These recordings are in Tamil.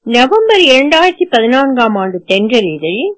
நவம்பர் இரண்டாயிரத்தி பதினான்காம் ஆண்டு தென்றல் இதழில்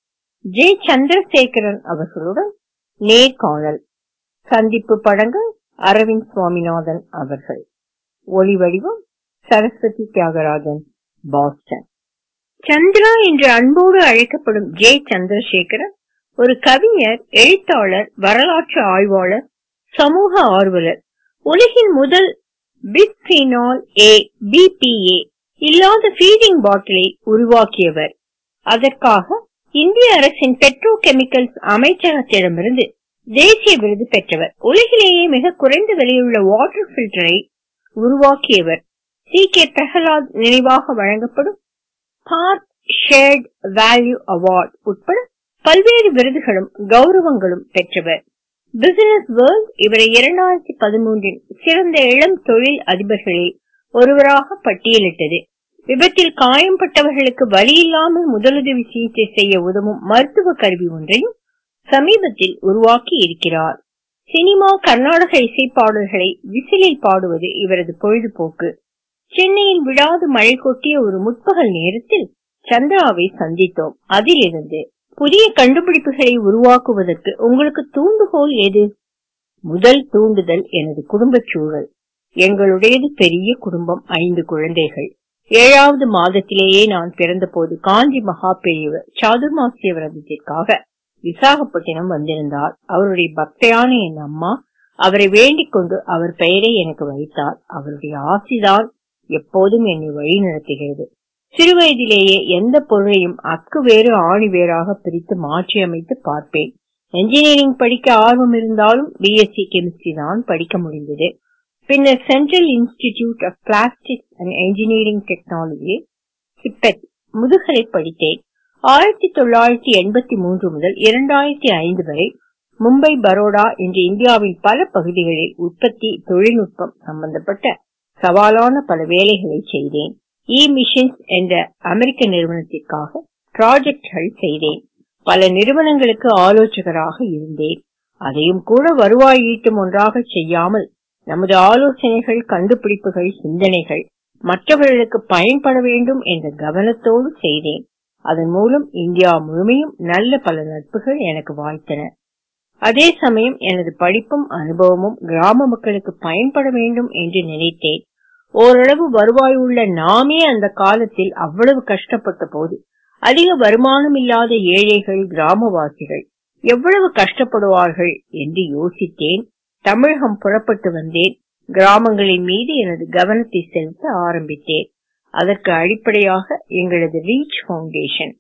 ஜே சந்திரசேகரன் அவர்களுடன் நேர்காணல் சந்திப்பு படங்கள் அரவிந்த் சுவாமிநாதன் அவர்கள் ஒளி வடிவம் சரஸ்வதி தியாகராஜன் பாஸ்டன் சந்திரா என்று அன்போடு அழைக்கப்படும் ஜே சந்திரசேகரன் ஒரு கவிஞர் எழுத்தாளர் வரலாற்று ஆய்வாளர் சமூக ஆர்வலர் உலகின் முதல் பிஸ்பீனால் ஏ பிபிஏ இல்லாத ஃபீடிங் பாட்டிலை உருவாக்கியவர் அதற்காக இந்திய அரசின் பெட்ரோ கெமிக்கல்ஸ் அமைச்சகத்திடமிருந்து தேசிய விருது பெற்றவர் உலகிலேயே மிக குறைந்த விலையுள்ள வாட்டர் பில்டரை உருவாக்கியவர் சி கே பிரகலாத் நினைவாக வழங்கப்படும் பார்ட் ஷேர்ட் வேல்யூ அவார்ட் உட்பட பல்வேறு விருதுகளும் கௌரவங்களும் பெற்றவர் பிசினஸ் வேர்ல்ட் இவரை இரண்டாயிரத்தி பதிமூன்றில் சிறந்த இளம் தொழில் அதிபர்களில் ஒருவராக பட்டியலிட்டது விபத்தில் காயம்பட்டவர்களுக்கு வலி இல்லாமல் முதலுதவி சிகிச்சை செய்ய உதவும் மருத்துவ கருவி ஒன்றையும் சமீபத்தில் உருவாக்கி இருக்கிறார் சினிமா கர்நாடக இசைப்பாடல்களை விசிலில் பாடுவது இவரது பொழுதுபோக்கு சென்னையில் விடாது மழை கொட்டிய ஒரு முற்பகல் நேரத்தில் சந்திராவை சந்தித்தோம் அதிலிருந்து புதிய கண்டுபிடிப்புகளை உருவாக்குவதற்கு உங்களுக்கு தூண்டுகோல் எது முதல் தூண்டுதல் எனது குடும்பச் சூழல் எங்களுடையது பெரிய குடும்பம் ஐந்து குழந்தைகள் ஏழாவது மாதத்திலேயே நான் பிறந்தபோது காஞ்சி மகா பெரியவர் சாதுர்மாசிய விரதத்திற்காக விசாகப்பட்டினம் வந்திருந்தார் அவருடைய பக்தையான என் அம்மா அவரை வேண்டிக் கொண்டு அவர் பெயரை எனக்கு வைத்தார் அவருடைய ஆசிதான் எப்போதும் என்னை வழி நடத்துகிறது சிறுவயதிலேயே எந்த பொருளையும் அக்கு வேறு ஆணி வேறாக பிரித்து மாற்றி அமைத்து பார்ப்பேன் என்ஜினியரிங் படிக்க ஆர்வம் இருந்தாலும் பிஎஸ்சி கெமிஸ்ட்ரி தான் படிக்க முடிந்தது பின்னர் central institute of plastics and engineering technology CIPET முதுகலை படித்தேன் ஆயிரத்தி தொள்ளாயிரத்தி எண்பத்தி மூன்று முதல் இரண்டாயிரத்தி ஐந்து வரை மும்பை பரோடா இன்று இந்தியாவின் பல பகுதிகளில் உற்பத்தி தொழில்நுட்பம் சம்பந்தப்பட்ட சவாலான பல வேலைகளை செய்தேன் இ மிஷின்ஸ் என்ற அமெரிக்க நிறுவனத்திற்காக ப்ராஜெக்ட்கள் செய்தேன் பல நிறுவனங்களுக்கு ஆலோசகராக இருந்தேன் அதையும் கூட வருவாய் ஈட்டும் ஒன்றாக செய்யாமல் நமது ஆலோசனைகள் கண்டுபிடிப்புகள் சிந்தனைகள் மற்றவர்களுக்கு பயன்பட வேண்டும் என்ற கவனத்தோடு செய்தேன் அதன் மூலம் இந்தியா முழுமையும் நல்ல பல நட்புகள் எனக்கு வாய்த்தன அதே சமயம் எனது படிப்பும் அனுபவமும் கிராம மக்களுக்கு பயன்பட வேண்டும் என்று நினைத்தேன் ஓரளவு வருவாய் உள்ள நாமே அந்த காலத்தில் அவ்வளவு கஷ்டப்பட்ட போது அதிக வருமானம் இல்லாத ஏழைகள் கிராமவாசிகள் எவ்வளவு கஷ்டப்படுவார்கள் என்று யோசித்தேன் தமிழகம் புறப்பட்டு வந்தேன் கிராமங்களின் மீது எனது கவனத்தை செலுத்த ஆரம்பித்தேன் அதற்கு அடிப்படையாக எங்களது reach foundation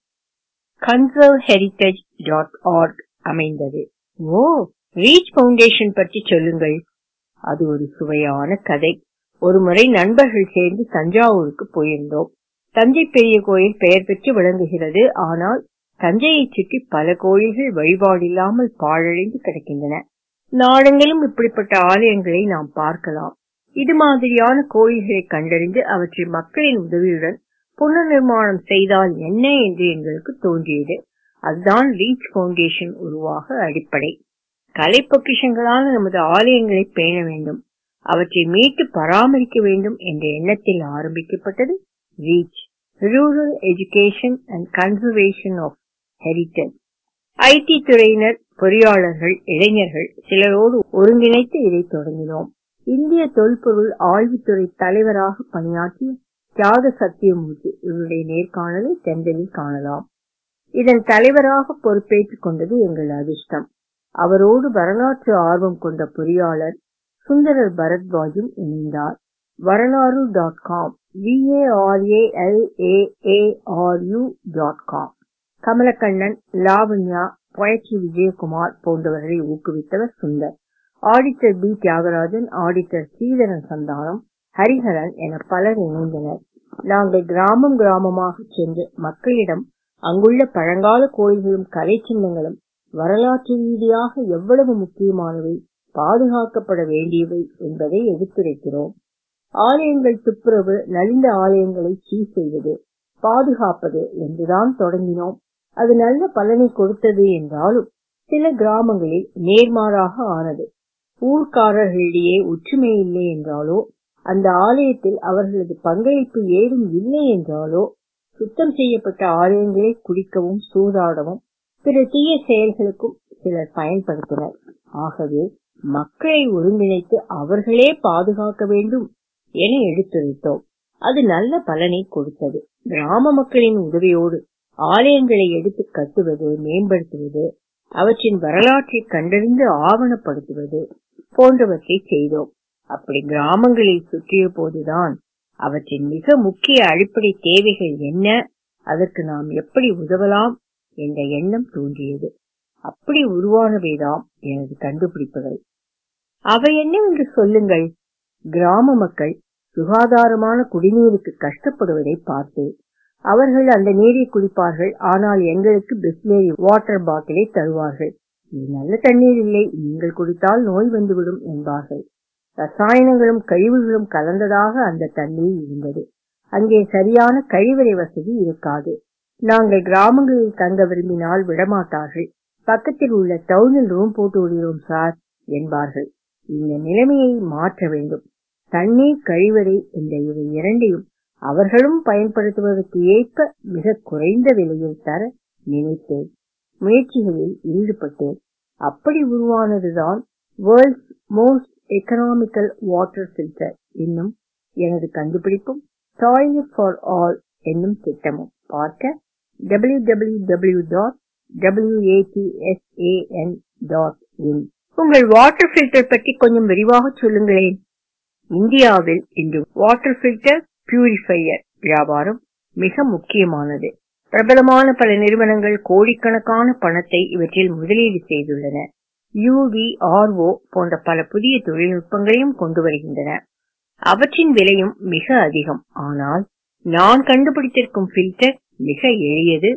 conserve heritage dot org அமைந்தது ஓ ரீச் பவுண்டேஷன் பற்றி சொல்லுங்கள் அது ஒரு சுவையான கதை ஒருமுறை நண்பர்கள் சேர்ந்து தஞ்சாவூருக்கு போயிருந்தோம் தஞ்சை பெரிய கோயில் பெயர் பெற்று விளங்குகிறது ஆனால் தஞ்சையை சுற்றி பல கோயில்கள் வழிபாடில்லாமல் பாழடைந்து கிடக்கின்றன நாடெங்கிலும் இப்படிப்பட்ட ஆலயங்களை நாம் பார்க்கலாம் இது மாதிரியான கோயில்களை கண்டறிந்து அவற்றை மக்களின் உதவியுடன் புனர்நிர்மாணம் செய்தால் என்ன என்று எங்களுக்கு தோன்றியது அதுதான் ரீச் பவுண்டேஷன் உருவாக அடிப்படை கலை பொக்கிஷங்களான நமது ஆலயங்களை பேண வேண்டும் அவற்றை மீட்டு பராமரிக்க வேண்டும் என்ற எண்ணத்தில் ஆரம்பிக்கப்பட்டது reach rural education and conservation of heritage IT துறையினர் பொறியாளர்கள் இளைஞர்கள் சிலரோடு ஒருங்கிணைத்து இதை தொடங்கினோம் இந்திய தொல்பொருள் ஆய்வுத்துறை தலைவராக பணியாற்றிய தியாக சத்தியமூர்த்தி இவருடைய நேர்காணலை தென்றலில் காணலாம் இதன் தலைவராக பொறுப்பேற்றுக் கொண்டது எங்கள் அதிர்ஷ்டம் அவரோடு வரலாற்று ஆர்வம் கொண்ட பொறியாளர் சுந்தரர் பரத்வாஜும் இணைந்தார் வரலாறு dot com விஏஆர்ஏஎல்ஏஏஆர்யூ dot com Kamalakannan Lavanya poetry Vijayakumar போன்றவர்களை ஊக்குவித்தவர் Sundar auditor B Thiagarajan auditor Sridharan Santhanam Hariharan என பலர் இணைந்தனர் நாங்கள் கிராமம் கிராமமாக சென்று மக்களிடம் அங்குள்ள பழங்கால கோயில்களும் கலை சின்னங்களும் வரலாற்று ரீதியாக எவ்வளவு முக்கியமானவை பாதுகாக்கப்பட வேண்டியவை என்பதை எடுத்துரைக்கிறோம் ஆலயங்கள் துப்புரவு நலிந்த ஆலயங்களை சீர் செய்வது பாதுகாப்பது என்றுதான் தொடங்கினோம் அது நல்ல பலனை கொடுத்தது என்றாலும் சில கிராமங்களில் நேர்மாறாக ஆனது ஊர்க்காரர்களிடையே ஒற்றுமை இல்லை என்றாலோ அந்த ஆலயத்தில் அவர்களது பங்களிப்பு ஏதும் இல்லை என்றாலோ சுத்தம் செய்யப்பட்ட ஆலயங்களை குடிக்கவும் சூதாடவும் பிற தீய செயல்களுக்கும் சிலர் பயன்படுத்தினர் ஆகவே மக்களை ஒருங்கிணைத்து அவர்களே பாதுகாக்க வேண்டும் என எடுத்துரைத்தோம் அது நல்ல பலனை கொடுத்தது கிராம மக்களின் உதவியோடு ஆலயங்களை எடுத்து கட்டுவது மேம்படுத்துவது அவற்றின் வரலாற்றை கண்டறிந்து ஆவணப்படுத்துவது போன்றவற்றை செய்தோம் அப்படி கிராமங்களில் சுற்றிய போதுதான் அவற்றின் மிக முக்கிய அடிப்படை தேவைகள் என்ன அதற்கு நாம் எப்படி உதவலாம் என்ற எண்ணம் தோன்றியது அப்படி உருவானவைதாம் எனது கண்டுபிடிப்புகள் அவை என்னவென்று சொல்லுங்கள் கிராம மக்கள் சுகாதாரமான குடிநீருக்கு கஷ்டப்படுவதை பார்த்து அவர்கள் அந்த நீரை குடிப்பார்கள் ஆனால் எங்களுக்கு பிஸ்லேரி வாட்டர் பாட்டிலை தருவார்கள் இது நல்ல தண்ணீர் இல்லை நீங்கள் குடித்தால் நோய் வந்துவிடும் என்பார்கள் ரசாயனங்களும் கழிவுகளும் கலந்ததாக அந்த தண்ணீர் இருந்தது அங்கே சரியான கழிவறை வசதி இருக்காது நாங்கள் கிராமங்களில் தங்க விரும்பினால் விடமாட்டார்கள் பக்கத்தில் உள்ள டவுனில் ரூம் போட்டு விடுகிறோம் சார் என்பார்கள் இந்த நிலைமையை மாற்ற வேண்டும் தண்ணீர் கழிவறை என்ற இவை இரண்டையும் அவர்களும் பயன்படுத்துவதற்கு ஏற்ப மிக குறைந்த விலையில் தர நினைத்தேன் முயற்சிகளில் ஈடுபட்டேன் அப்படி உருவானதுதான் world's most economical water filter என்னும் எனது கண்டுபிடிப்பும் டாய்லெட் ஃபார் ஆல் என்னும் திட்டமும் பார்க்க www.watsan.in உங்கள் வாட்டர் ஃபில்டர் பற்றி கொஞ்சம் விரிவாக சொல்லுங்களேன் இந்தியாவில் இன்று வாட்டர் ஃபில்டர் பியூரிஃபையர் வியாபாரம் மிக முக்கியமானது பிரபலமான பல நிறுவனங்கள் கோடிக்கணக்கான பணத்தை இவற்றில் முதலீடு செய்துள்ளன யூவி ஆர்ஓ போன்ற பல புதிய தொழில்நுட்பங்களையும் கொண்டு வருகின்றன அவற்றின் விலையும் மிக அதிகம் ஆனால் நான் கண்டுபிடித்திருக்கும் ஃபில்டர் மிக எளியது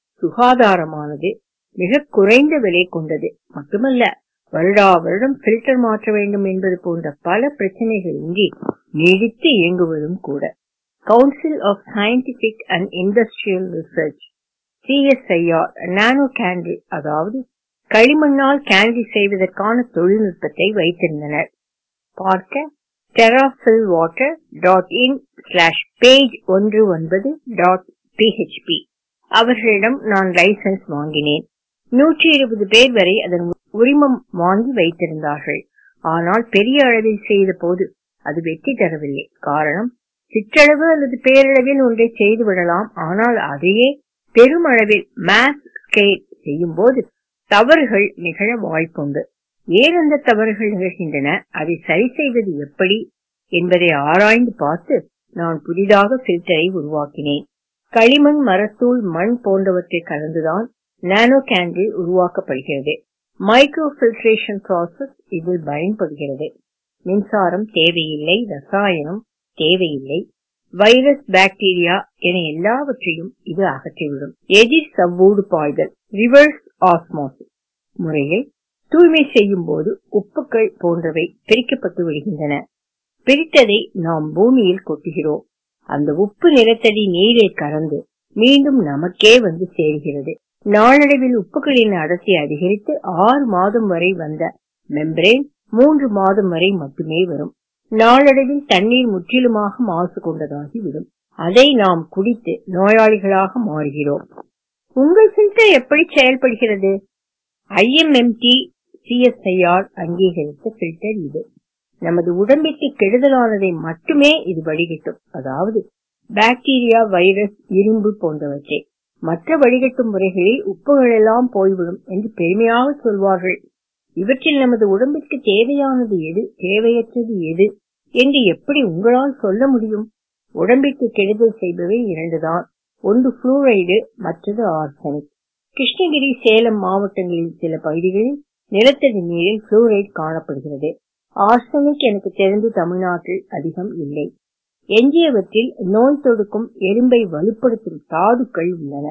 சுகாதாரமானது மிக குறைந்த விலை கொண்டது மட்டுமல்ல வருடா வருடம் ஃபில்டர் மாற்ற வேண்டும் என்பது போன்ற பல பிரச்சனைகள் இன்றி நீடித்து இயங்குவதும் கூட council of scientific and industrial research CSIR nano candle அதாவது களிமண்ணால் கேண்டில் செய்வதற்கான தொழில்நுட்பத்தை வைத்திருந்தனர் பார்க்க Terafil water dot in slash page ஒன்று ஒன்பது டாட் பிஹெச்பி அவர்களிடம் நான் லைசன்ஸ் வாங்கினேன் நூற்றி இருபது பேர் வரை அதன் உரிமம் வாங்கி வைத்திருந்தார்கள் ஆனால் பெரிய அளவில் செய்த போது அது வெற்றி தரவில்லை காரணம் சிற்றளவு அல்லது பேரளவில் ஒன்றை செய்து விடலாம் ஆனால் அதையே பெருமளவில் மாஸ் ஸ்கேல் செய்யும் போது தவறுகள் நிகழ வாய்ப்புண்டு ஏன் அந்த தவறுகள் நிகழ்கின்றன அதை சரி செய்வது எப்படி என்பதை ஆராய்ந்து பார்த்து நான் புதிதாக ஃபில்டரை உருவாக்கினேன் களிமண் மரத்தூள் மண் போன்றவற்றை கலந்துதான் நானோ கேண்டில் உருவாக்கப்படுகிறது மைக்ரோ பில்ட்ரேஷன் ப்ராசஸ் இதில் பயன்படுகிறது மின்சாரம் தேவையில்லை ரசாயனம் தேவையில்லை வைரஸ் பாக்டீரியா என எல்லாவற்றையும் இது அகற்றிவிடும் எதிர் சவ்வூடு பாய்தல் ரிவர்ஸ் ஆஸ்மோசிஸ் முறையை தூய்மை செய்யும் போது உப்புக்கள் போன்றவை பிரிக்கப்பட்டு விடுகின்றன பிரித்ததை நாம் பூமியில் கொட்டுகிறோம் அந்த உப்பு நிலத்தடி நீரில் கலந்து மீண்டும் நமக்கே வந்து சேர்கிறது நாளடைவில் உப்புகளின் அடர்த்தி அதிகரித்து ஆறு மாதம் வரை வந்த மெம்பரேன் மூன்று மாதம் வரை மட்டுமே வரும் நாளடைவில் தண்ணீர் முற்றிலுமாக மாசு கொண்டதாகி விடும் அதை நாம் குடித்து நோயாளிகளாக மாறுகிறோம் உங்கள் ஃபில்டர் எப்படி செயல்படுகிறது ஐஎம்எம்டி சிஎஸ்ஐஆர் அங்கீகரித்த ஃபில்டர் இது நமது உடம்பிற்கு கெடுதலானதை மட்டுமே இது வடிகட்டும் அதாவது பாக்டீரியா வைரஸ் இரும்பு போன்றவற்றை மற்ற வடிகட்டும் முறைகளில் உப்புகள் எல்லாம் போய்விடும் என்று பெருமையாக சொல்வார்கள் இவற்றில் நமது உடம்பிற்கு தேவையானது எது தேவையற்றது எது என்று எப்படி உங்களால் சொல்ல முடியும் உடம்பிற்கு கெடுதல் செய்பவை இரண்டுதான் ஒன்று புளூரைடு மற்றது ஆர்சனிக் கிருஷ்ணகிரி சேலம் மாவட்டங்களில் சில பகுதிகளில் நிலத்தடி நீரில் புளூரைடு காணப்படுகிறது ஆர்சனிக் எனக்கு தெரிந்து தமிழ்நாட்டில் அதிகம் இல்லை எஞ்சியவற்றில் நோய் தொடுக்கும் எறும்பை வலுப்படுத்தும் தாதுக்கள் உள்ளன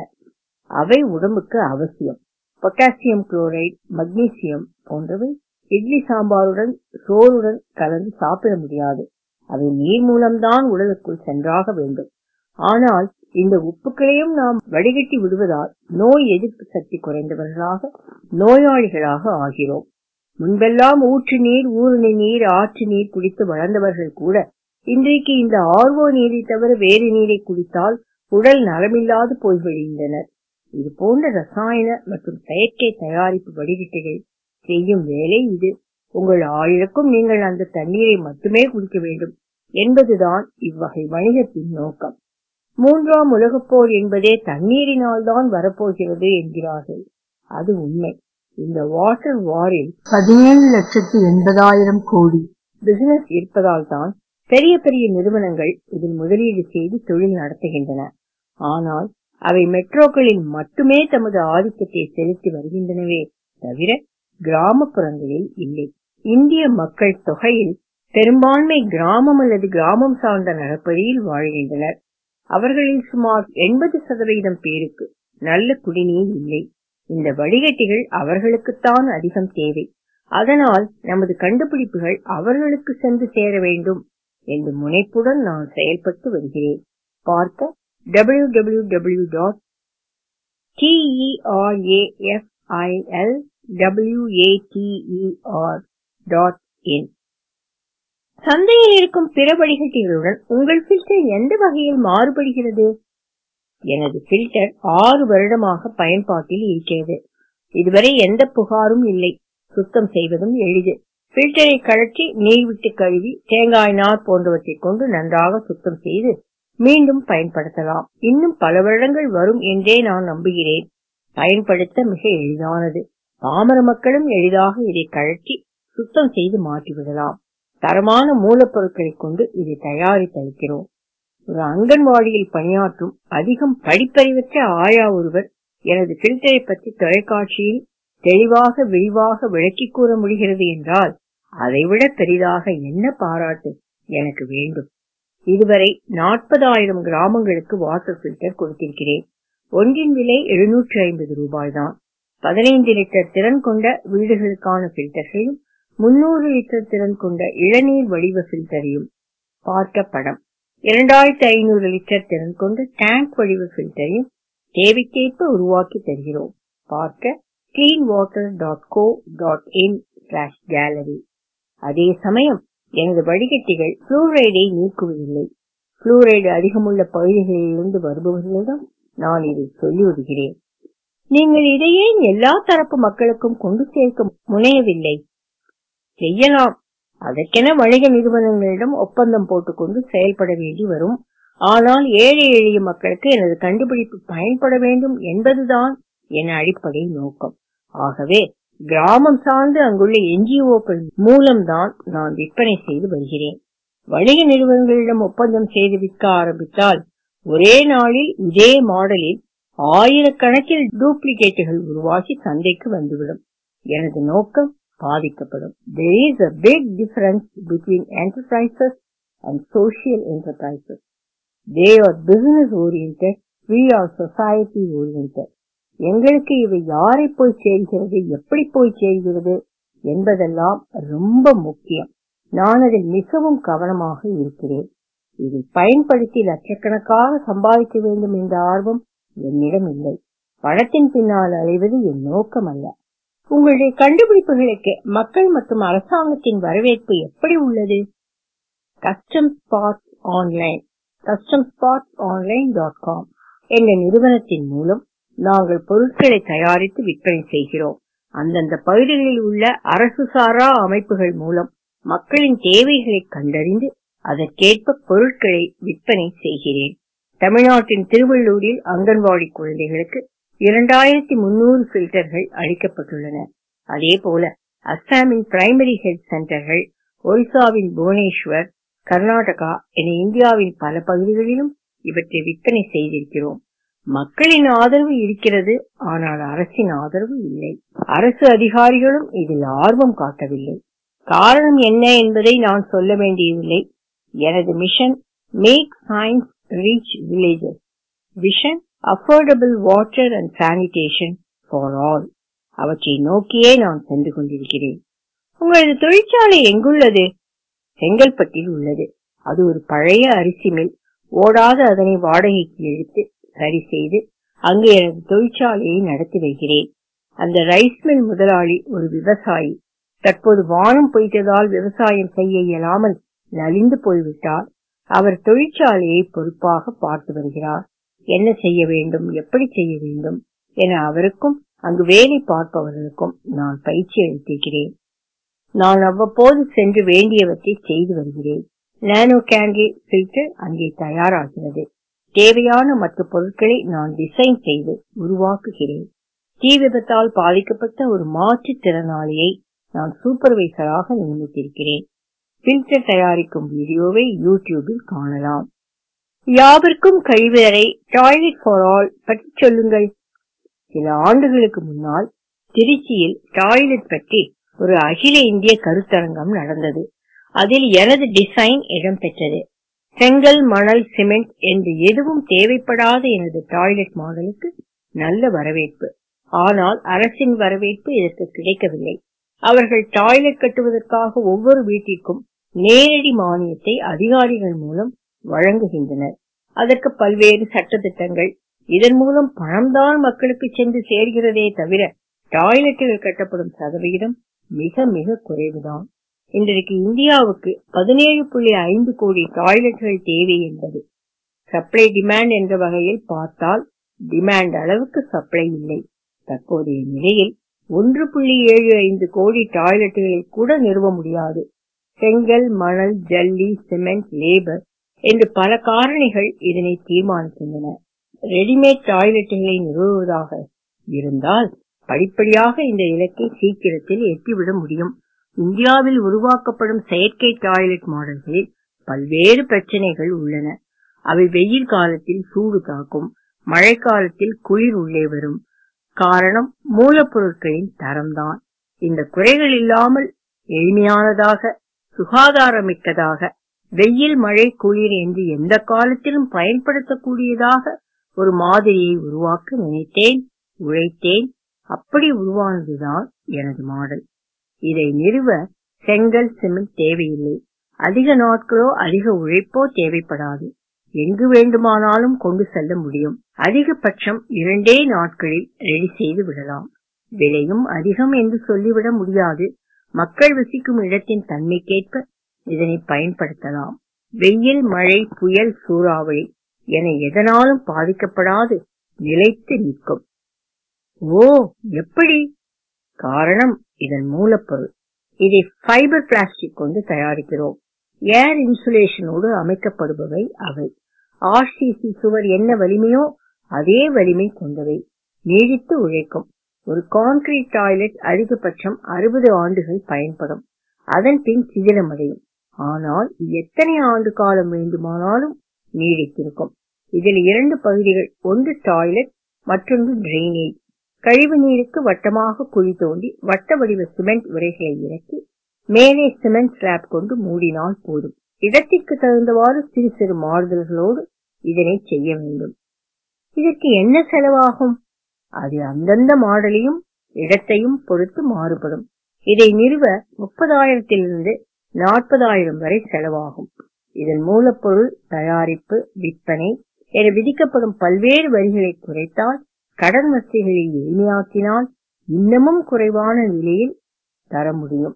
அவை உடம்புக்கு அவசியம் பொட்டாசியம் குளோரைடு மக்னீசியம் போன்றவை இட்லி சாம்பாருடன் சோறுடன் கலந்து சாப்பிட முடியாது அவை நீர் மூலம்தான் உடலுக்குள் சென்றாக வேண்டும் ஆனால் இந்த உப்புக்களையும் நாம் வடிகட்டி விடுவதால் நோய் எதிர்ப்பு சக்தி குறைந்தவர்களாக நோயாளிகளாக ஆகிறோம் முன்பெல்லாம் ஊற்று நீர் ஊருணி நீர் ஆற்று நீர் குடித்து வளர்ந்தவர்கள் கூட இன்றைக்கு இந்த ஆர்வோ நீரை தவிர வேறு நீரை குடித்தால் உடல் நலமில்லாது போய் விழுகின்றனர் இது போன்ற ரசாயன மற்றும் செயற்கை தயாரிப்பு வடிகட்டிகள் செய்யும் வேலை இது உங்கள் ஆயுளுக்கும் நீங்கள் அந்த தண்ணீரை மட்டுமே குடிக்க வேண்டும் என்பதுதான் இவ்வகை வணிகத்தின் நோக்கம் மூன்றாம் உலகப் போர் என்பதே தண்ணீரினால் தான் வரப்போகிறது என்கிறார்கள் அது உண்மை இந்த வாட்டர் வாரில் பதினேழு லட்சத்து எண்பதாயிரம் கோடி பிசினஸ் இருப்பதால் தான் பெரிய பெரிய நிறுவனங்கள் இதில் முதலீடு செய்து தொழில் நடத்துகின்றன ஆனால் அவை மெட்ரோக்களில் மட்டுமே தமது ஆதிக்கத்தை செலுத்தி வருகின்றனவே தவிர கிராமப்புறங்களில் இல்லை இந்திய மக்கள் தொகையில் பெரும்பான்மை கிராமம் அல்லது கிராமம் சார்ந்த நகர்ப்பகுதியில் வாழ்கின்றனர் அவர்களில் சுமார் எண்பது சதவீதம் பேருக்கு நல்ல குடிநீர் இல்லை இந்த வடிகட்டிகள் அவர்களுக்குத்தான் அதிகம் தேவை அதனால் நமது கண்டுபிடிப்புகள் அவர்களுக்கு சென்று சேர வேண்டும் என்று முனைப்புடன் நான் செயல்பட்டு வருகிறேன் பார்க்க www.terafilwater.in சந்தையில் இருக்கும் பிற வடிகட்டிகளுடன் உங்கள் ஃபில்டர் எந்த வகையில் மாறுபடுகிறது எனது ஃபில்டர் ஆறு வருடமாக பயன்பாட்டில் இருக்கிறது இதுவரை எந்த புகாரும் இல்லை சுத்தம் செய்வதும் எளிது ஃபில்டரை கழற்றி நீர் விட்டு கழுவி தேங்காய் நார் போன்றவற்றை கொண்டு நன்றாக சுத்தம் செய்து மீண்டும் பயன்படுத்தலாம் இன்னும் பல வருடங்கள் வரும் என்றே நான் நம்புகிறேன் பயன்படுத்த மிக எளிதானது பாமர மக்களும் எளிதாக இதை கழற்றி சுத்தம் செய்து மாற்றிவிடலாம் தரமான மூலப்பொருட்களை கொண்டு இதை தயாரித்தளிக்கிறோம் ஒரு அங்கன்வாடியில் பணியாற்றும் அதிகம் படிப்பறிவற்ற ஆயா ஒருவர் எனது பில்டரை பற்றி தொலைக்காட்சியில் தெளிவாக விரிவாக விளக்கி கூற முடிகிறது என்றால் அதைவிட பெரிதாக என்ன பாராட்டு எனக்கு வேண்டும் இதுவரை நாற்பதாயிரம் கிராமங்களுக்கு வாட்டர் பில்டர் கொடுத்திருக்கிறேன் ஒன்றின் விலை எழுநூற்றி ஐம்பது ரூபாய் தான் பதினைந்து லிட்டர் திறன் கொண்ட வீடுகளுக்கான பில்டர்களையும் முன்னூறு லிட்டர் திறன் கொண்ட இளநீர் வடிவ பில்டரையும் பார்க்க படம் இரண்டாயிரத்தி ஐநூறு லிட்டர் திறன் கொண்ட டேங்க் வடிவ பில்டரையும் தேவைக்கேற்ப உருவாக்கி தருகிறோம் பார்க்க cleanwater.co.in கேலரி அதே சமயம் எனது வடிகட்டிகள் புளூரைடை நீக்குவதில்லை புளூரைடு அதிகமுள்ள பகுதிகளிலிருந்து வருபவர்களிடம் நான் இதை சொல்லி விடுகிறேன் நீங்கள் இதையே எல்லா தரப்பு மக்களுக்கும் கொண்டு சேர்க்க முனையவில்லை செய்யலாம் அதற்கென வணிக நிறுவனங்களிடம் ஒப்பந்தம் போட்டுக்கொண்டு செயல்பட வேண்டி வரும் ஆனால் ஏழை எளிய மக்களுக்கு எனது கண்டுபிடிப்பு பயன்பட வேண்டும் என்பதுதான் என் அடிப்படை நோக்கம் ஆகவே கிராமம் சார்ந்து அங்குள்ள என்ஜிஓக்கள் மூலம்தான் நான் விற்பனை செய்து வருகிறேன் வணிக நிறுவனங்களிடம் ஒப்பந்தம் செய்து விற்க ஆரம்பித்தால் ஒரே நாளில் இதே மாடலில் ஆயிரக்கணக்கில் டூப்ளிகேட்டுகள் உருவாகி சந்தைக்கு வந்துவிடும் எனது நோக்கம் பாதிக்கப்படும் there is a big difference between enterprises and social enterprises they are business oriented we are society oriented எங்களுக்கு இவை யாரை போய் சேர்கிறது எப்படி போய் சேர்கிறது என்பதெல்லாம் ரொம்ப முக்கியம் நான் அதில் மிகவும் கவனமாக இருக்கிறேன் இதை பயன்படுத்தி லட்சக்கணக்காக சம்பாதிக்க வேண்டும் என்ற ஆர்வம் என்னிடம் இல்லை பணத்தின் பின்னால் அலைவது என் நோக்கம் அல்ல உங்களுடைய கண்டுபிடிப்புகளுக்கு மக்கள் மற்றும் அரசாங்கத்தின் வரவேற்பு எப்படி உள்ளது custom spots online custom spots online dot com என்ற நிறுவனத்தின் மூலம் நாங்கள் பொருட்களை தயாரித்து விற்பனை செய்கிறோம் அந்தந்த பகுதிகளில் உள்ள அரசு சாரா அமைப்புகள் மூலம் மக்களின் தேவைகளை கண்டறிந்து அதற்கேற்ப பொருட்களை விற்பனை செய்கிறேன் தமிழ்நாட்டின் திருவள்ளூரில் அங்கன்வாடி குழந்தைகளுக்கு இரண்டாயிரத்தி முன்னூறு பில்டர்கள் அளிக்கப்பட்டுள்ளன அதே போல அஸ்ஸாமின் பிரைமரி ஹெல்த் சென்டர்கள் ஒரிசாவின் புவனேஸ்வர் கர்நாடகா என இந்தியாவின் பல பகுதிகளிலும் இவற்றை விற்பனை செய்திருக்கிறோம் மக்களின் ஆதரவு இருக்கிறது ஆனால் அரசின் ஆதரவு இல்லை அரசு அதிகாரிகளும் இதில் ஆர்வம் காட்டவில்லை காரணம் என்ன என்பதை நான் சொல்ல வேண்டியதில்லை எனது mission make science reach villages vision affordable water and sanitation for all அவற்றை நோக்கியே நான் சென்று கொண்டிருக்கிறேன் உங்களது தொழிற்சாலை எங்குள்ளது செங்கல்பட்டில் உள்ளது அது ஒரு பழைய அரிசி மில் ஓடாத அதனை வாடகைக்கு எடுத்து சரி செய்து அங்கு எனது தொழிற்சாலையை நடத்தி வைக்கிறேன் அந்த ரைஸ் மில் முதலாளி ஒரு விவசாயி தற்போது வானம் பொய்த்ததால் விவசாயம் செய்ய இயலாமல் நலிந்து போய்விட்டார் அவர் தொழிற்சாலையை பொறுப்பாக பார்த்து வருகிறார் என்ன செய்ய வேண்டும் எப்படி செய்ய வேண்டும் என அவருக்கும் அங்கு வேலை பார்ப்பவர்களுக்கும் நான் பயிற்சி அளித்திருக்கிறேன் நான் அவ்வப்போது சென்று வேண்டியவற்றை செய்து வருகிறேன் நானோ கேண்டில் ஃபில்டர் அங்கே தயாராகிறது தேவையான மற்ற பொருட்களை நான் டிசைன் செய்து உருவாக்குகிறேன் தீ விபத்தால் பாதிக்கப்பட்ட ஒரு மாற்றுத் திறனாளியை நான் சூப்பர்வைசராக நியமித்திருக்கிறேன் பில்டர் தயாரிக்கும் வீடியோவை யூடியூபில் காணலாம் யாவிற்கும் கழிவறை டாய்லெட் ஃபார் ஆல் பற்றி சொல்லுங்கள் சில ஆண்டுகளுக்கு முன்னால் திருச்சியில் டாய்லெட் பற்றி ஒரு அகில இந்திய கருத்தரங்கம் நடந்தது அதில் எனது டிசைன் இடம்பெற்றது செங்கல் மணல் சிமெண்ட் என்று எதுவும் தேவைப்படாத எனது டாய்லெட் மாடலுக்கு நல்ல வரவேற்பு ஆனால் அரசின் வரவேற்பு இதற்கு கிடைக்கவில்லை அவர்கள் டாய்லெட் கட்டுவதற்காக ஒவ்வொரு வீட்டிற்கும் நேரடி மானியத்தை அதிகாரிகள் மூலம் வழங்குகின்றனர் அதற்கு பல்வேறு சட்டத்திட்டங்கள் இதன் மூலம் பணம்தான் மக்களுக்கு சென்று சேர்கிறதே தவிர டாய்லெட்டுகள் கட்டப்படும் சதவிகிதம் மிக மிக குறைவுதான் இன்றைக்கு இந்தியாவுக்கு பதினேழு புள்ளி ஐந்து கோடி டாய்லெட்டுகள் தேவை என்பது சப்ளை டிமாண்ட் என்ற வகையில் பார்த்தால் டிமாண்ட் அளவுக்கு சப்ளை இல்லை தற்போதைய நிலையில் ஒன்று புள்ளி ஏழு ஐந்து கோடி டாய்லெட்டுகளை கூட நிறுவ முடியாது செங்கல் மணல் ஜல்லி சிமெண்ட் லேபர் என்று பல காரணிகள் இதனை தீர்மானிக்கின்றன ரெடிமேட் டாய்லெட்டுகளை நிறுவுவதாக இருந்தால் படிப்படியாக இந்த இலக்கை சீக்கிரத்தில் எட்டிவிட முடியும் இந்தியாவில் உருவாக்கப்படும் செயற்கை டாய்லெட் மாடல்களில் பல்வேறு பிரச்சனைகள் உள்ளன அவை வெயில் காலத்தில் சூடு தாக்கும் மழைக்காலத்தில் குளிர் உள்ளே வரும் காரணம் மூலப்பொருட்களின் தரம்தான் இந்த குறைகள் இல்லாமல் எளிமையானதாக சுகாதாரமிக்கதாக வெயில் மழை குளிர் என்று எந்த காலத்திலும் பயன்படுத்தக்கூடியதாக ஒரு மாதிரியை உருவாக்க நினைத்தேன் உழைத்தேன் அப்படி உருவானதுதான் எனது மாடல் இதை நிறுவ செங்கல் சிமெண்ட் தேவையில்லை அதிக நாட்களோ அதிக உழைப்போ தேவைப்படாது எங்கு வேண்டுமானாலும் கொண்டு செல்ல முடியும் அதிகபட்சம் இரண்டே நாட்களில் ரெடி செய்து விடலாம் விலையும் அதிகம் என்று சொல்லிவிட முடியாது மக்கள் வசிக்கும் இடத்தின் தன்மைக்கேற்ப இதனை பயன்படுத்தலாம் வெயில் மழை புயல் சூறாவளி என எதனாலும் பாதிக்கப்படாது நிலைத்து நிற்கும் ஓ எப்படி காரணம் இதன் மூலப்பொருள் இதை ஃபைபர் பிளாஸ்டிக் கொண்டு தயாரிக்கிறோம் ஏர் இன்சுலேஷனோடு அமைக்கப்படுபவை அவை ஆர்சிசி சுவர் என்ன வலிமையோ அதே வலிமை கொண்டவை நீடித்து உழைக்கும் ஒரு கான்கிரீட் டாய்லெட் அதிகபட்சம் அறுபது ஆண்டுகள் பயன்படும் அதன் பின் சிதிலமடையும் ஆனால் எத்தனை ஆண்டு காலம் வேண்டுமானாலும் நீடித்திருக்கும் இதில் இரண்டு பகுதிகள் ஒன்று டாய்லெட் மற்றொன்று டிரைனேஜ் கழிவு நீருக்கு வட்டமாக குழி தோண்டி வட்ட வடிவ சிமெண்ட் உரைகளை இறக்கி மேலே சிமெண்ட் ஸ்லாப் கொண்டு மூடினால் போதும் இடத்திற்கு தகுந்தவாறு சிறு சிறு மாறுதல்களோடு இதனை செய்ய வேண்டும் இதற்கு என்ன செலவாகும் அது அந்தந்த மாடலையும் இடத்தையும் பொறுத்து மாறுபடும் இதை நிறுவ முப்பதாயிரத்திலிருந்து நாற்பதாயிரம் வரை செலவாகும் இதன் மூலப்பொருள் தயாரிப்பு விற்பனை என விதிக்கப்படும் பல்வேறு வரிகளை குறைத்தால் கடன் வசதிகளை எளிமையாக்கினால் இன்னமும் குறைவான விலையில் தர முடியும்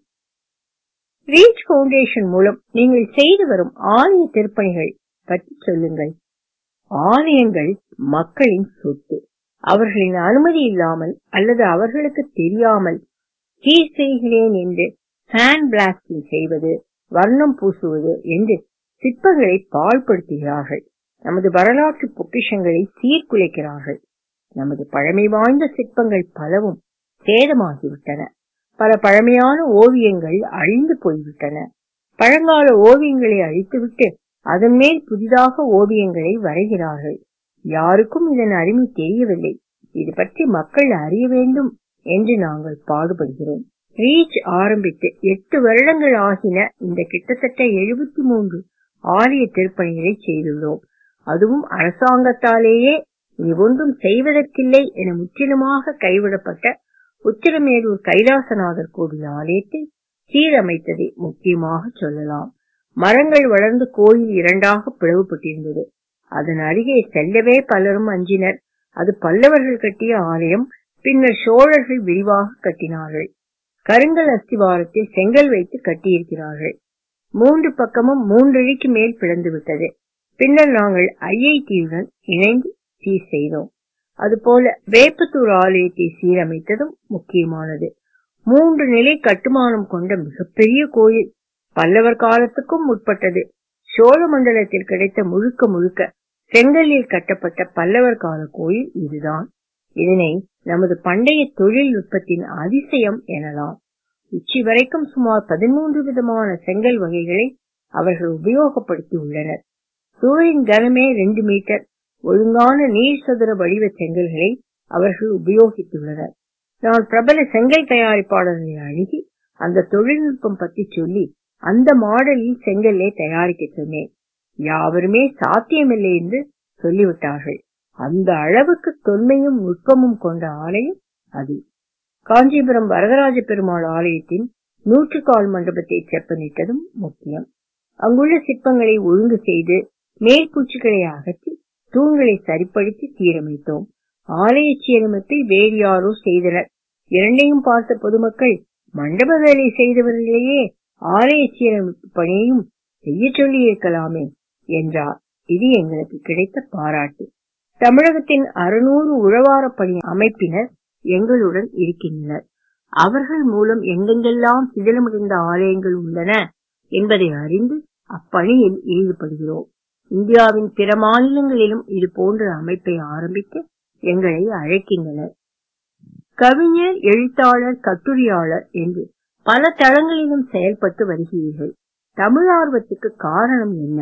ரீச் பவுண்டேஷன் மூலம் நீங்கள் செய்து வரும் ஆலய திருப்பணிகள் பற்றி சொல்லுங்கள் ஆலயங்கள் மக்களின் சொத்து அவர்களின் அனுமதி இல்லாமல் அல்லது அவர்களுக்கு தெரியாமல் தீ செய்கிறேன் என்று ஃபேன் பிளாஸ்டிங் செய்வது வர்ணம் பூசுவது என்று சிற்பங்களை பாழ்படுத்துகிறார்கள் நமது வரலாற்று பொக்கிஷங்களை சீர்குலைக்கிறார்கள் நமது பழமை வாய்ந்த சிற்பங்கள் பலவும் சேதமாகிவிட்டன பல பழமையான ஓவியங்கள் அழிந்து போய்விட்டன பழங்கால ஓவியங்களை அழித்துவிட்டு அதன் மேல் புதிதாக ஓவியங்களை வரைகிறார்கள் யாருக்கும் இதன் அருமை தெரியவில்லை இது பற்றி மக்கள் அறிய வேண்டும் என்று நாங்கள் பாடுபடுகிறோம் ரீச் ஆரம்பித்து எட்டு வருடங்கள் ஆகின இந்த கிட்டத்தட்ட எழுபத்தி மூன்று ஆலய திருப்பணிகளை செய்துள்ளோம் அதுவும் அரசாங்கத்தாலேயே இனி ஒன்றும் செய்வதற்கில்லை என முற்றிலுமாக கைவிடப்பட்ட உத்திரமேரூர் கைலாசநாதர் கோவில் ஆலயத்தை சீரமைத்ததை முக்கியமாக சொல்லலாம் மரங்கள் வளர்ந்து கோயில் இரண்டாக பிளவுபட்டிருந்தது அதன் அருகே செல்லவே பலரும் அஞ்சினர் அது பல்லவர்கள் கட்டிய ஆலயம் பின்னர் சோழர்கள் விரிவாக கட்டினார்கள் கருங்கல் அஸ்திவாரத்தில் செங்கல் வைத்து கட்டியிருக்கிறார்கள் மூன்று பக்கமும் மூன்றடிக்கு மேல் பிளந்து விட்டது பின்னர் நாங்கள் ஐஐடியுடன் இணைந்து சீர் செய்தோம் அதுபோல வேப்பத்தூர் ஆலயத்தை சீரமைத்ததும் முக்கியமானது மூன்று நிலை கட்டுமானம் கொண்ட மிகப்பெரிய கோயில் பல்லவர் காலத்துக்கும் முற்பட்டது சோழ மண்டலத்தில் கிடைத்த முழுக்க முழுக்க செங்கல்லில் கட்டப்பட்ட பல்லவர் கால கோயில் இதுதான் இதனை நமது பண்டைய தொழில்நுட்பத்தின் அதிசயம் எனலாம் உச்சி வரைக்கும் சுமார் பதிமூன்று விதமான செங்கல் வகைகளை அவர்கள் உபயோகப்படுத்தி உள்ளனர் சுவரின் கனமே ரெண்டு மீட்டர் ஒழுங்கான நீர் சதுர வடிவ செங்கல்களை அவர்கள் உபயோகித்துள்ளனர் நான் பிரபல செங்கல் தயாரிப்பாளர்களை அணுகி அந்த தொழில்நுட்பம் பற்றி சொல்லி அந்த மாடலில் செங்கல்லை தயாரிக்க சொன்னேன் யாவருமே சாத்தியமில்லை என்று சொல்லிவிட்டார்கள் அந்த அளவுக்கு தொன்மையும் நுட்பமும் கொண்ட ஆலயம் அது காஞ்சிபுரம் வரதராஜ பெருமாள் ஆலயத்தின் நூற்றுக்கால் மண்டபத்தை செப்பனிட்டதும் முக்கியம் அங்குள்ள சிற்பங்களை ஒழுங்கு செய்து மேற்பூச்சுகளை அகற்றி தூண்களை சரிப்படுத்தி சீரமைத்தோம் ஆலய சீரமைப்பை வேறு யாரோ செய்தனர் இரண்டையும் பார்த்த பொதுமக்கள் மண்டப வேலை செய்தவர்களையே ஆலய சீரமைப்பு பணியையும் செய்ய சொல்லி இருக்கலாமே என்றார் இது எங்களுக்கு கிடைத்த பாராட்டு தமிழகத்தின் அறுநூறு உழவார பணி அமைப்பினர் எங்களுடன் இருக்கின்றனர் அவர்கள் மூலம் எங்கெங்கெல்லாம் சிதிலமடைந்த ஆலயங்கள் உள்ளன என்பதை அறிந்து அப்பணியில் ஈடுபடுகிறோம் இந்தியாவின் பிற மாநிலங்களிலும் இது போன்ற அமைப்பை ஆரம்பிக்க எங்களை அழைக்கின்றனர் கவிஞர் எழுத்தாளர் கட்டுரையாளர் என்று பல தளங்களிலும் செயல்பட்டு வருகிறீர்கள் தமிழ் ஆர்வத்துக்கு காரணம் என்ன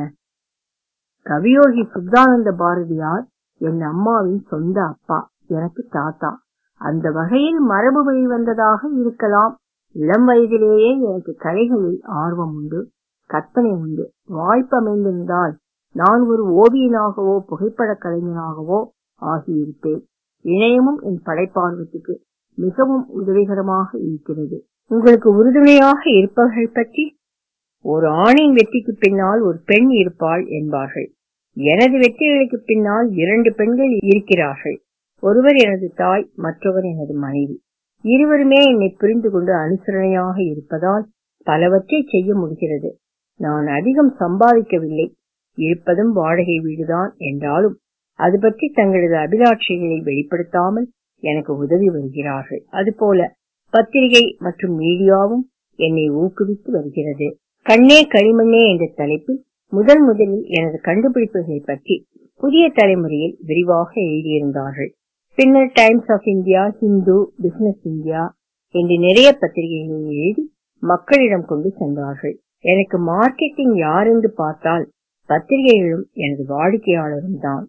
கவியோகி சுத்தானந்த பாரதியார் என் அம்மாவின் சொந்த அப்பா எனக்கு தாத்தா அந்த வகையில் மரபு வழி வந்ததாக இருக்கலாம் இளம் வயதிலேயே எனக்கு கலைகளில் ஆர்வம் உண்டு கற்பனை உண்டு வாய்ப்பு அமைந்திருந்தால் நான் ஒரு ஓவியனாகவோ புகைப்பட கலைஞனாகவோ ஆகியிருப்பேன் இணையமும் என் படைப்பார்வத்துக்கு மிகவும் உதவிகரமாக இருக்கிறது உங்களுக்கு உறுதுணையாக இருப்பவர்கள் பற்றி ஒரு ஆணின் வெற்றிக்கு பின்னால் ஒரு பெண் இருப்பாள் என்பார்கள் எனது வெற்றிகளுக்கு பின்னால் இரண்டு பெண்கள் இருக்கிறார்கள் ஒருவர் எனது தாய் மற்றவர் எனது மனைவி இருவருமே என்னை புரிந்து கொண்டு அனுசரணையாக இருப்பதால் பலவற்றை செய்ய முடிகிறது நான் அதிகம் சம்பாதிக்கவில்லை இருப்பதும் வாடகை வீடுதான் என்றாலும் அது பற்றி தங்களது அபிலாட்சிகளை வெளிப்படுத்தாமல் எனக்கு உதவி வருகிறார்கள் அதுபோல பத்திரிகை மற்றும் மீடியாவும் என்னை ஊக்குவித்து வருகிறது கண்ணே களிமண்ணே என்ற தலைப்பில் முதல் முதலில் எனது கண்டுபிடிப்புகளை பற்றி புதிய தலைமுறையில் விரிவாக எழுதியிருந்தார்கள் பின்னர் Times of India Hindu business India என்று நிறைய பத்திரிகைகளில் எழுதி மக்களிடம் கொண்டு சென்றார்கள் எனக்கு மார்க்கெட்டிங் யார் என்று பார்த்தால் பத்திரிகைகளும் எனது வாடிக்கையாளரும் தான்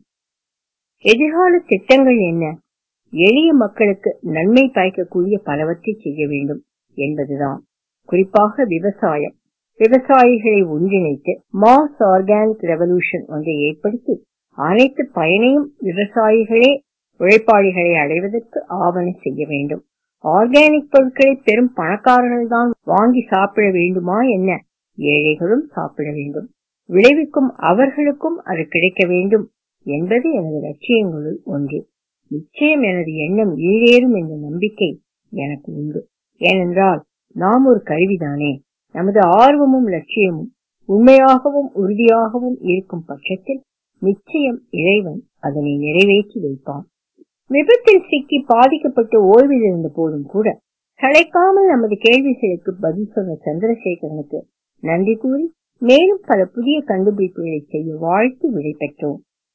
எதிர்கால திட்டங்கள் என்ன எளிய மக்களுக்கு நன்மை பயக்கக்கூடிய பலவற்றை செய்ய வேண்டும் என்பதுதான் குறிப்பாக விவசாயம் விவசாயிகளை ஒன்றிணைத்து மாஸ் ஆர்கானிக் ரெவல்யூஷன் ஒன்றை ஏற்படுத்தி அனைத்து பயனையும் விவசாயிகளே உழைப்பாளிகளை அடைவதற்கு ஆவண செய்ய வேண்டும் ஆர்கானிக் பொருட்களை பெரும் பணக்காரர்கள் தான் வாங்கி சாப்பிட வேண்டுமா என்ன ஏழைகளும் சாப்பிட வேண்டும் விளைவிக்கும் அவர்களுக்கும் அது கிடைக்க வேண்டும் என்பது எனது லட்சியங்களுள் ஒன்று நிச்சயம் எனது எண்ணம் ஈடேறும் என்ற நம்பிக்கை எனக்கு உண்டு ஏனென்றால் நாம் ஒரு கருவிதானே நமது ஆர்வமும் லட்சியமும் உண்மையாகவும் உறுதியாகவும் இருக்கும் பட்சத்தில் நிச்சயம் இறைவன் அதனை நிறைவேற்றி வைப்பான் விபத்தில் சிக்கி பாதிக்கப்பட்டு ஓய்வில் இருந்த போதும் கூட சளைக்காமல் நமது கேள்விகளுக்கு பதில் சொன்ன சந்திரசேகரனுக்கு நன்றி கூறி மேலும் பல புதிய கண்டுபிடிப்புகளை செய்ய வாழ்த்து விடை பெற்றோம்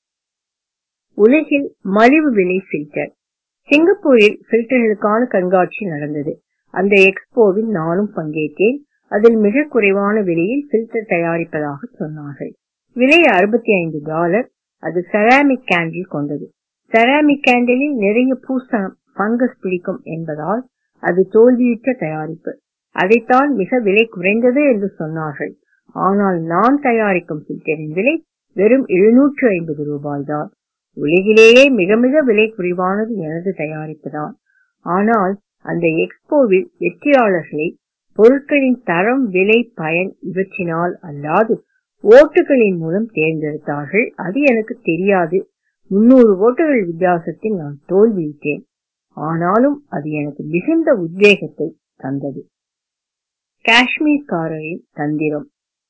உலகில் மலிவு விலை ஃபில்டர் சிங்கப்பூரில் ஃபில்டர்களுக்கான கண்காட்சி நடந்தது அந்த எக்ஸ்போவில் நானும் பங்கேற்றேன் அதில் மிக குறைவான விலையில் ஃபில்டர் தயாரிப்பதாக சொன்னார்கள் விலை அறுபத்தி ஐந்து டாலர் அது செராமிக் கேண்டில் கொண்டது செராமிக் கேண்டிலில் நிறைய பூசணம் பங்கஸ் பிடிக்கும் என்பதால் அது தோல்வியுற்ற தயாரிப்பு அதைத்தான் மிக விலை குறைந்தது என்று சொன்னார்கள் ஆனால் நான் தயாரிக்கும் ஃபில்டரின் விலை வெறும் எழுநூற்று ஐம்பது ரூபாய் தான் உலகிலேயே மிக மிக விலை குறைவானது எனது தயாரிப்பு தான் ஆனால் அந்த எக்ஸ்போவில் வெற்றியாளர்களை பொருட்களின் தரம் விலை பயன் இவற்றினால் அல்லாது ஓட்டுகளின் மூலம் தேர்ந்தெடுத்தார்கள் அது எனக்கு தெரியாது முன்னூறு ஓட்டுகள் வித்தியாசத்தில் நான் தோல்வியிட்டேன் ஆனாலும் அது எனக்கு மிகுந்த உத்வேகத்தை தந்தது காஷ்மீர்காரரின் தந்திரம்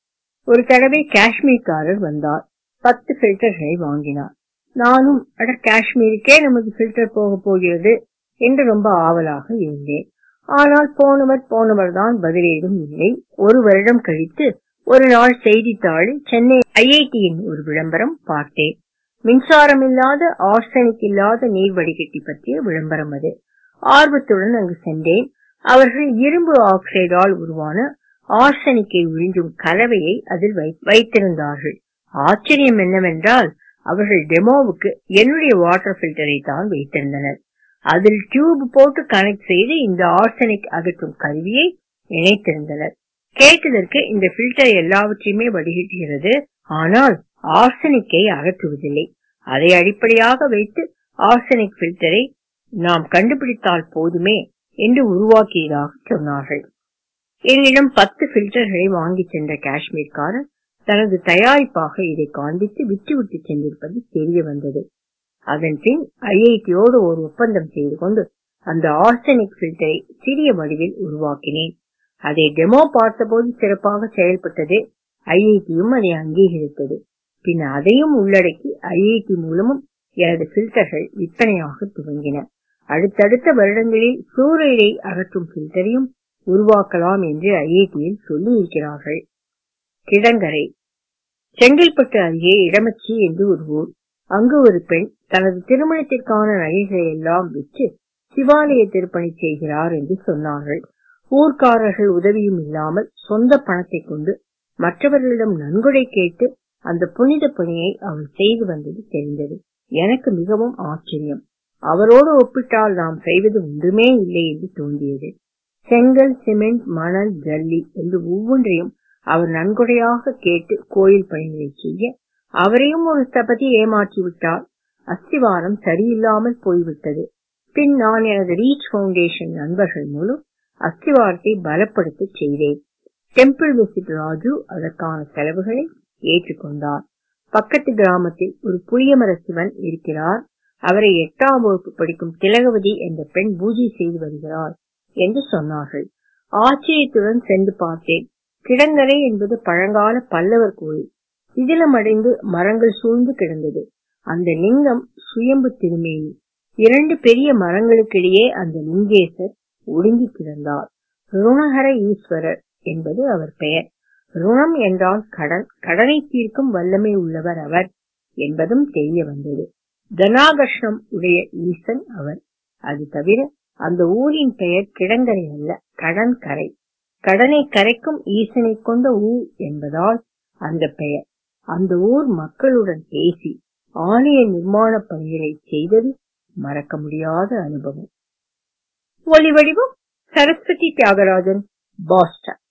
ஒரு தடவை காஷ்மீர்காரர் வந்தார் பத்து ஃபில்டர்களை வாங்கினார் நானும் அட காஷ்மீருக்கே நமது ஃபில்டர் போக போகிறது என்று ரொம்ப ஆவலாக இருந்தேன் ஆனால் போனவர் போனவர் தான் பதிலேதும் இல்லை ஒரு வருடம் கழித்து ஒரு நாள் செய்தித்தாளில் சென்னை ஐஐடியின் ஒரு விளம்பரம் பார்த்தேன் மின்சாரம் இல்லாத ஆர்சனிக் இல்லாத நீர் வடிகட்டி பற்றிய விளம்பரம் அது ஆர்வத்துடன் அங்கு சென்றேன் அவர்கள் இரும்பு ஆக்சைடால் உருவான ஆர்சனிக்கை உறிஞ்சும் கலவையை அதில் வைத்திருந்தார்கள் ஆச்சரியம் என்னவென்றால் அவர்கள் டெமோவுக்கு என்னுடைய வாட்டர் பில்டரை தான் வைத்திருந்தனர் அதில் டியூப் போட்டு கனெக்ட் செய்து இந்த ஆர்சனிக் அகற்றும் கருவியை இணைத்திருந்தனர் கேட்டதற்கு இந்த பில்டர் எல்லாவற்றையுமே வடிகட்டுகிறது ஆனால் ஆர்சனிக்கை அகற்றுவதில்லை அதை அடிப்படையாக வைத்து ஆர்சனிக் பில்டரை நாம் கண்டுபிடித்தால் போதுமே என்று உருவாக்கியதாக சொன்னார்கள் என்னிடம் பத்து பில்டர்களை வாங்கி சென்ற காஷ்மீர்காரர் தனது தயாரிப்பாக இதை காண்பித்து விட்டுவிட்டு சென்றிருப்பது தெரிய வந்தது அதன் பின் ஐஐடியோடு ஒரு ஒப்பந்தம் செய்து கொண்டு அந்த ஆர்சனிக் பில்டரை சிறிய வடிவில் உருவாக்கினேன் அதை டெமோ பார்த்தபோது சிறப்பாக செயல்பட்டது ஐஐடியும் அதை அங்கீகரித்தது பின் அதையும் உள்ளடக்கி ஐஐடி மூலமும் எனது பில்டர்கள் விற்பனையாக துவங்கின அடுத்தடுத்த வருடங்களில் சூறையை அகற்றும் பில்டரையும் உருவாக்கலாம் என்று ஐஐடியில் சொல்லி இருக்கிறார்கள் கிடங்கரை செங்கல்பட்டு அருகே இடமச்சி என்று ஒரு ஊர் அங்கு ஒரு பெண் தனது திருமணத்திற்கான நகைகளை எல்லாம் விற்று சிவாலய திருப்பணி செய்கிறார் என்று சொன்னார்கள் ஊர்க்காரர்கள் உதவியும் இல்லாமல் சொந்த பணத்தை கொண்டு மற்றவர்களிடம் நன்கொடை கேட்டு அந்த புனித பணியை அவள் செய்து வந்தது தெரிந்தது எனக்கு மிகவும் ஆச்சரியம் அவரோடு ஒப்பிட்டால் நாம் செய்வது ஒன்றுமே இல்லை என்று தோன்றியது செங்கல் சிமெண்ட் மணல் ஜல்லி என்று ஒவ்வொன்றையும் அவர் நன்கொடையாக கேட்டு கோயில் பணிகளை செய்ய அவரையும் ஒரு ஸ்தபதி ஏமாற்றி விட்டார் அஸ்திவாரம் சரியில்லாமல் போய்விட்டது பின் நான் எனது ரீச் பவுண்டேஷன் நண்பர்கள் மூலம் அஸ்திவாரத்தை பலப்படுத்த செய்தேன் டெம்பிள் விசிட் ராஜு அதற்கான செலவுகளை ஏற்றுக்கொண்டார் பக்கத்து கிராமத்தில் ஒரு புளியமர சிவன் இருக்கிறார் அவரை எட்டாம் வகுப்பு படிக்கும் திலகவதி என்ற பெண் பூஜை செய்து வருகிறார் என்று சொன்னார்கள் ஆச்சரியத்துடன் சென்று பார்த்தேன் கிடங்கரை என்பது பழங்கால பல்லவர் கோயில் சிதிலமடைந்து மரங்கள் சூழ்ந்து கிடந்தது அந்த லிங்கம் சுயம்பு திருமேனி இரண்டு பெரிய மரங்களுக்கிடையே அந்த லிங்கேசர் ஒடுங்கி கிடந்தார் ருணஹர ஈஸ்வரர் என்பது அவர் பெயர் ருணம் என்றால் கடன் கடனை தீர்க்கும் வல்லமை உள்ளவர் அவர் என்பதும் தெரிய வந்தது தனாகர்ஷம் உடைய ஈசன் அவர் அது தவிர அந்த ஊரின் பெயர் கிடங்கரை அல்ல கடன் கரை கடனை கரைக்கும் ஈசனை கொண்ட ஊர் என்பதால் அந்த பெயர் அந்த ஊர் மக்களுடன் பேசி ஆலய நிர்மாண பணிகளை செய்தது மறக்க முடியாத அனுபவம் ஒலி வடிவம் சரஸ்வதி தியாகராஜன் பாஸ்டன்